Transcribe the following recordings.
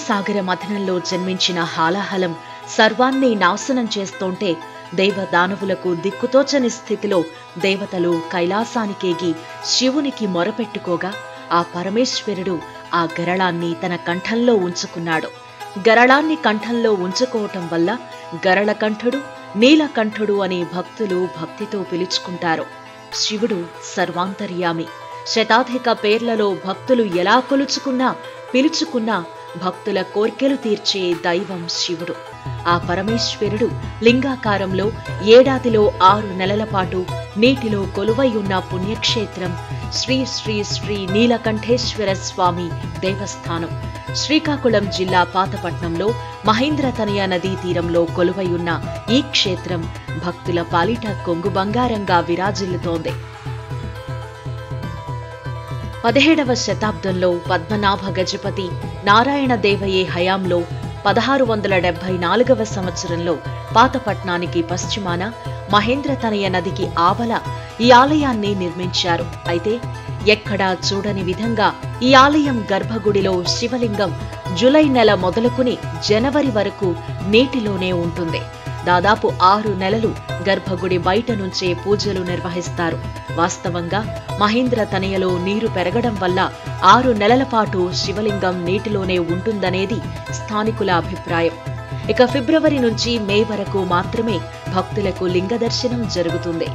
క్షీరసాగర మథనంలో జన్మించిన హాలాహలం సర్వాన్ని నాశనం చేస్తోంటే దేవదానవులకు దిక్కుతోచని స్థితిలో దేవతలు కైలాసానికేగి శివునికి మొరపెట్టుకోగా ఆ పరమేశ్వరుడు ఆ గరళాన్ని తన కంఠంలో ఉంచుకున్నాడు గరళాన్ని కంఠంలో ఉంచుకోవటం వల్ల గరళకంఠుడు నీలకంఠుడు అని భక్తులు భక్తితో పిలుచుకుంటారు శివుడు సర్వాంతర్యామి శతాధిక పేర్లలో భక్తులు ఎలా కొలుచుకున్నా పిలుచుకున్నా భక్తుల కోర్కెలు తీర్చే దైవం శివుడు ఆ పరమేశ్వరుడు లింగాకారంలో ఏడాదిలో ఆరు నెలల పాటు నీటిలో కొలువై ఉన్న పుణ్యక్షేత్రం శ్రీ శ్రీ శ్రీ నీలకంఠేశ్వర స్వామి దేవస్థానం శ్రీకాకుళం జిల్లా పాతపట్నంలో మహేంద్రతనయ నదీ తీరంలో కొలువై ఉన్న ఈ క్షేత్రం భక్తుల పాలిట కొంగు బంగారంగా విరాజిల్లుతోంది పదిహేడవ శతాబ్దంలో పద్మనాభ గజపతి నారాయణ దేవయ్య హయాంలో పదహారు వందల డెబ్బై నాలుగవ సంవత్సరంలో పాతపట్నానికి పశ్చిమాన మహేంద్రతనయ నదికి ఆవల ఈ ఆలయాన్ని నిర్మించారు అయితే ఎక్కడా చూడని విధంగా ఈ ఆలయం గర్భగుడిలో శివలింగం జులై నెల మొదలుకుని జనవరి వరకు నీటిలోనే ఉంటుంది దాదాపు ఆరు నెలలు గర్భగుడి బయట నుంచే పూజలు నిర్వహిస్తారు వాస్తవంగా మహేంద్ర తనయలో నీరు పెరగడం వల్ల ఆరు నెలల పాటు శివలింగం నీటిలోనే ఉంటుందనేది స్థానికుల అభిప్రాయం ఇక ఫిబ్రవరి నుంచి మే వరకు మాత్రమే భక్తులకు లింగ దర్శనం జరుగుతుంది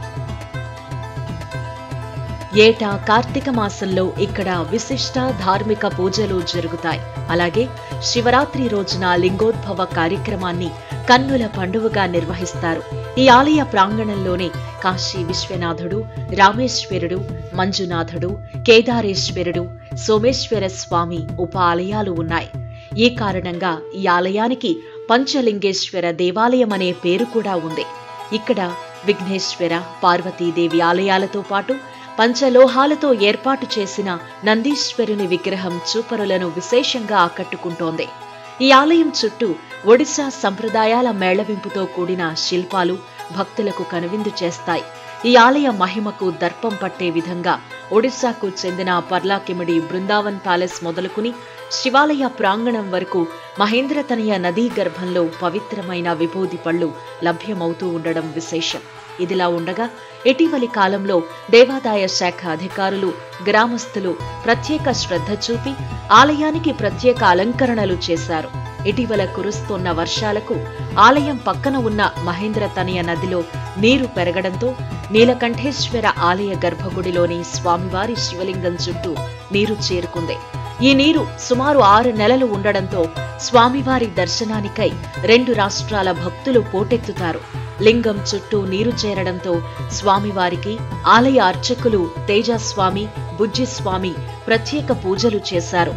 ఏటా కార్తీక మాసంలో ఇక్కడ విశిష్ట ధార్మిక పూజలు జరుగుతాయి అలాగే శివరాత్రి రోజున లింగోద్భవ కార్యక్రమాన్ని కన్నుల పండువగా నిర్వహిస్తారు ఈ ఆలయ ప్రాంగణంలోనే కాశీ విశ్వనాథుడు రామేశ్వరుడు మంజునాథుడు కేదారేశ్వరుడు సోమేశ్వర స్వామి ఉప ఆలయాలు ఉన్నాయి ఈ కారణంగా ఈ ఆలయానికి పంచలింగేశ్వర దేవాలయం అనే పేరు కూడా ఉంది ఇక్కడ విఘ్నేశ్వర పార్వతీదేవి ఆలయాలతో పాటు పంచలోహాలతో ఏర్పాటు చేసిన నందీశ్వరుని విగ్రహం చూపరులను విశేషంగా ఆకట్టుకుంటోంది ఈ ఆలయం చుట్టూ ఒడిశా సంప్రదాయాల మేళవింపుతో కూడిన శిల్పాలు భక్తులకు కనువిందు చేస్తాయి ఈ ఆలయ మహిమకు దర్పం పట్టే విధంగా ఒడిశాకు చెందిన పర్లాకిమిడి బృందావన్ ప్యాలెస్ మొదలుకుని శివాలయ ప్రాంగణం వరకు మహేంద్రతనయ నదీ గర్భంలో పవిత్రమైన విభూది పళ్ళు లభ్యమవుతూ ఉండడం విశేషం ఇదిలా ఉండగా ఇటీవలి కాలంలో దేవాదాయ శాఖ అధికారులు గ్రామస్తులు ప్రత్యేక శ్రద్ధ చూపి ఆలయానికి ప్రత్యేక అలంకరణలు చేశారు ఇటీవల కురుస్తోన్న వర్షాలకు ఆలయం పక్కన ఉన్న మహేంద్ర తనయ నదిలో నీరు పెరగడంతో నీలకంఠేశ్వర ఆలయ గర్భగుడిలోని స్వామివారి శివలింగం చుట్టూ నీరు చేరుకుంది ఈ నీరు సుమారు ఆరు నెలలు ఉండడంతో స్వామివారి దర్శనానికై రెండు రాష్ట్రాల భక్తులు పోటెత్తుతారు లింగం చుట్టూ నీరు చేరడంతో స్వామివారికి ఆలయ అర్చకులు తేజస్వామి బుజ్జిస్వామి ప్రత్యేక పూజలు చేశారు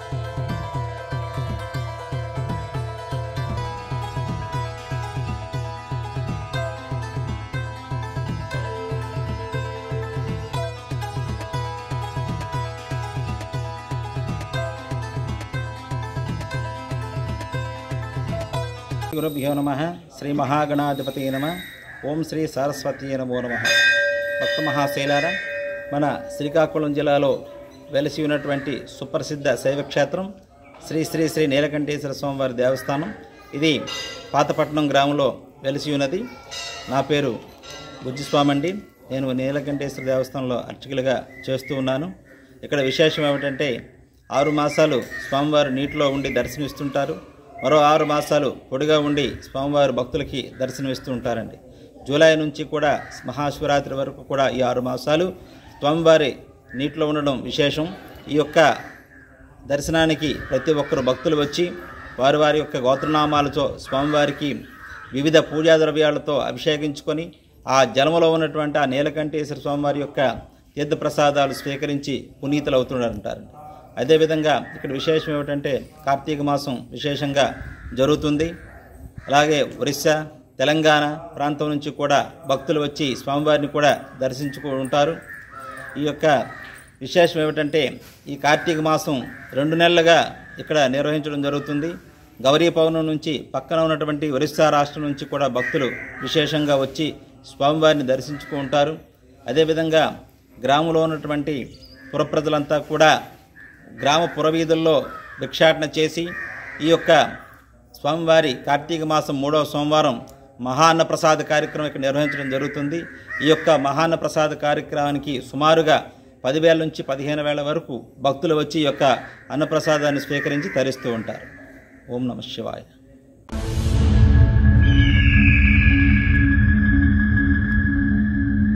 గురుభ్యో నమ శ్రీ మహాగణాధిపతి నమ ఓం శ్రీ సరస్వతి నమో నమ భక్త మహాశైలార మన శ్రీకాకుళం జిల్లాలో వెలసి ఉన్నటువంటి సుప్రసిద్ధ శైవక్షేత్రం శ్రీ శ్రీ శ్రీ నీలకంఠేశ్వర స్వామివారి దేవస్థానం ఇది పాతపట్నం గ్రామంలో వెలిసి ఉన్నది నా పేరు బుజ్జిస్వామి అండి నేను నీలకంఠేశ్వర దేవస్థానంలో అర్చకులుగా చేస్తూ ఉన్నాను ఇక్కడ విశేషం ఏమిటంటే ఆరు మాసాలు స్వామివారు నీటిలో ఉండి దర్శనమిస్తుంటారు మరో ఆరు మాసాలు పొడిగా ఉండి స్వామివారి భక్తులకి దర్శనమిస్తూ ఉంటారండి జూలై నుంచి కూడా మహాశివరాత్రి వరకు కూడా ఈ ఆరు మాసాలు స్వామివారి నీటిలో ఉండడం విశేషం ఈ యొక్క దర్శనానికి ప్రతి ఒక్కరు భక్తులు వచ్చి వారి వారి యొక్క గోత్రనామాలతో స్వామివారికి వివిధ పూజా ద్రవ్యాలతో అభిషేకించుకొని ఆ జలములో ఉన్నటువంటి ఆ నీలకంఠేశ్వర స్వామివారి యొక్క తీర్థప్రసాదాలు స్వీకరించి పునీతులు అవుతున్నారంటారండి అదేవిధంగా ఇక్కడ విశేషం ఏమిటంటే కార్తీక మాసం విశేషంగా జరుగుతుంది అలాగే ఒరిస్సా తెలంగాణ ప్రాంతం నుంచి కూడా భక్తులు వచ్చి స్వామివారిని కూడా దర్శించుకుంటారు ఈ యొక్క విశేషం ఏమిటంటే ఈ కార్తీక మాసం రెండు నెలలుగా ఇక్కడ నిర్వహించడం జరుగుతుంది గౌరీ పౌర్ణమి నుంచి పక్కన ఉన్నటువంటి ఒరిస్సా రాష్ట్రం నుంచి కూడా భక్తులు విశేషంగా వచ్చి స్వామివారిని దర్శించుకుంటారు అదేవిధంగా గ్రామంలో ఉన్నటువంటి పురప్రజలంతా కూడా గ్రామ పురవీధుల్లో భిక్షాటన చేసి ఈ యొక్క స్వామివారి కార్తీక మాసం మూడవ సోమవారం మహాన్న ప్రసాద కార్యక్రమం ఇక్కడ నిర్వహించడం జరుగుతుంది ఈ యొక్క మహాన్న ప్రసాద కార్యక్రమానికి సుమారుగా పదివేల నుంచి పదిహేను వేల వరకు భక్తులు వచ్చి ఈ యొక్క అన్నప్రసాదాన్ని స్వీకరించి తరిస్తూ ఉంటారు ఓం నమ శివాయ